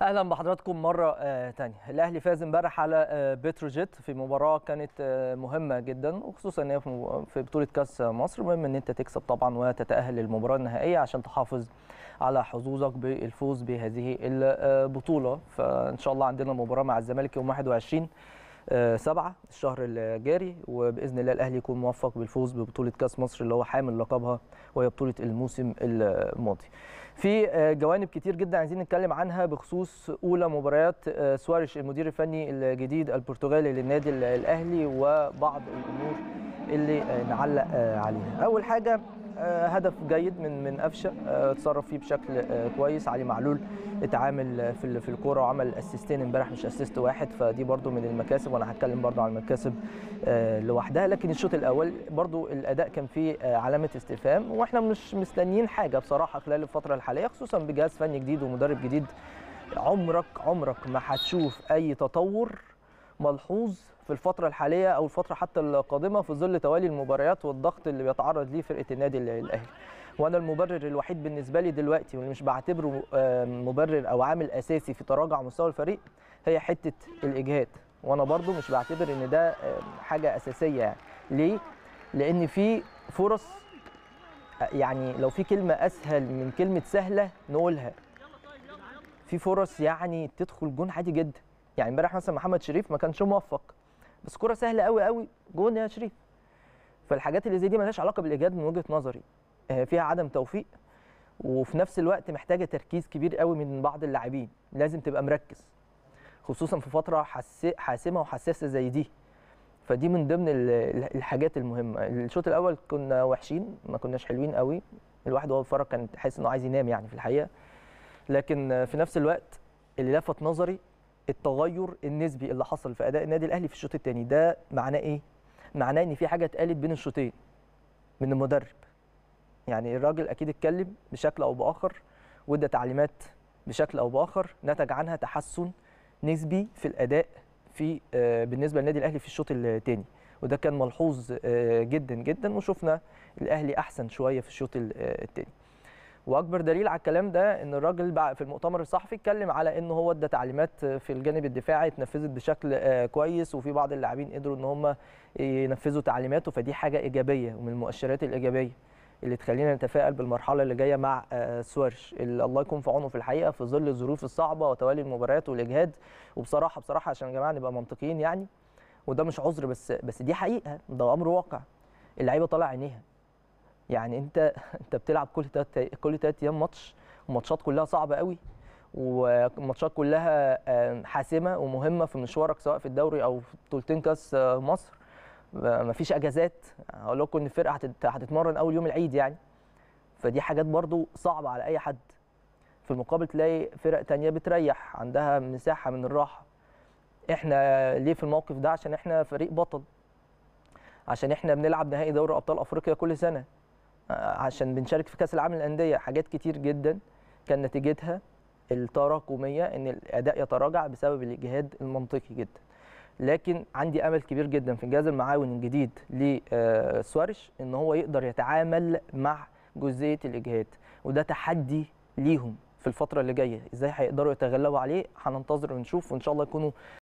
اهلا بحضراتكم مره آه تانية الاهلي فاز امبارح على آه بتروجيت في مباراه كانت آه مهمه جدا وخصوصا ان هي في مب- في بطوله كاس مصر مهم ان انت تكسب طبعا وتتاهل للمباراه النهائيه عشان تحافظ على حظوظك بالفوز بهذه البطوله فان شاء الله عندنا مباراه مع الزمالك يوم 21 آه، سبعة الشهر الجاري وباذن الله الاهلي يكون موفق بالفوز ببطوله كاس مصر اللي هو حامل لقبها وهي بطوله الموسم الماضي. في آه، جوانب كتير جدا عايزين نتكلم عنها بخصوص اولى مباريات آه، سواريش المدير الفني الجديد البرتغالي للنادي الاهلي وبعض الامور اللي آه، نعلق آه، عليها. اول حاجه آه، هدف جيد من من قفشه آه، اتصرف فيه بشكل آه، كويس علي معلول اتعامل في ال- في الكوره وعمل اسيستين امبارح مش اسيست واحد فدي برضو من المكاسب وانا هتكلم برضو عن المكاسب آه، لوحدها لكن الشوط الاول برضو الاداء كان فيه آه، علامه استفهام واحنا مش مستنيين حاجه بصراحه خلال الفتره الحاليه خصوصا بجهاز فني جديد ومدرب جديد عمرك عمرك ما هتشوف اي تطور ملحوظ في الفترة الحالية أو الفترة حتى القادمة في ظل توالي المباريات والضغط اللي بيتعرض ليه فرقة النادي ال- الأهلي. وأنا المبرر الوحيد بالنسبة لي دلوقتي واللي مش بعتبره آه، مبرر أو عامل أساسي في تراجع مستوى الفريق هي حتة الإجهاد. وأنا برضو مش بعتبر إن ده آه، حاجة أساسية يعني. ليه؟ لأن في فرص آه، يعني لو في كلمة أسهل من كلمة سهلة نقولها. في فرص يعني تدخل جون عادي جدا. يعني امبارح مثلا محمد شريف ما كانش موفق بس كرة سهلة قوي قوي جون يا شريف فالحاجات اللي زي دي مالهاش علاقة بالإيجاد من وجهة نظري آه، فيها عدم توفيق وفي نفس الوقت محتاجة تركيز كبير قوي من بعض اللاعبين لازم تبقى مركز خصوصا في فترة حس- حاسمة وحساسة زي دي فدي من ضمن ال- ال- الحاجات المهمة الشوط الأول كنا وحشين ما كناش حلوين قوي الواحد وهو بيتفرج كان تحس إنه عايز ينام يعني في الحقيقة لكن آه، في نفس الوقت اللي لفت نظري التغير النسبي اللي حصل في اداء النادي الاهلي في الشوط الثاني ده معناه ايه معناه ان في حاجه اتقالت بين الشوطين من المدرب يعني الراجل اكيد اتكلم بشكل او باخر وادى تعليمات بشكل او باخر نتج عنها تحسن نسبي في الاداء في آه، بالنسبه للنادي الاهلي في الشوط الثاني وده كان ملحوظ آه، جدا جدا وشفنا الاهلي احسن شويه في الشوط الثاني واكبر دليل على الكلام ده ان الراجل بقى في المؤتمر الصحفي اتكلم على ان هو ادى تعليمات في الجانب الدفاعي اتنفذت بشكل آه، كويس وفي بعض اللاعبين قدروا ان هم ينفذوا تعليماته فدي حاجه ايجابيه ومن المؤشرات الايجابيه اللي تخلينا نتفائل بالمرحله اللي جايه مع آه، سوارش اللي الله يكون في عونه في الحقيقه في ظل الظروف الصعبه وتوالي المباريات والاجهاد وبصراحه بصراحه عشان يا جماعه نبقى منطقيين يعني وده مش عذر بس بس دي حقيقه ده امر واقع اللعيبه طالع عينيها يعني انت انت بتلعب كل تلات كل تلات ايام ماتش وماتشات كلها صعبه قوي وماتشات كلها آه، حاسمه ومهمه في مشوارك سواء في الدوري او في بطولتين كاس آه، مصر آه، مفيش اجازات هقول لكم ان الفرقه هتت- هتتمرن اول يوم العيد يعني فدي حاجات برضو صعبه على اي حد في المقابل تلاقي فرق تانية بتريح عندها مساحه من الراحه احنا ليه في الموقف ده عشان احنا فريق بطل عشان احنا بنلعب نهائي دوري ابطال افريقيا كل سنه عشان بنشارك في كاس العالم للانديه حاجات كتير جدا كان نتيجتها التراكميه ان الاداء يتراجع بسبب الاجهاد المنطقي جدا لكن عندي امل كبير جدا في الجهاز المعاون الجديد لسواريش ان هو يقدر يتعامل مع جزئيه الاجهاد وده تحدي ليهم في الفتره اللي جايه ازاي هيقدروا يتغلبوا عليه هننتظر ونشوف وان شاء الله يكونوا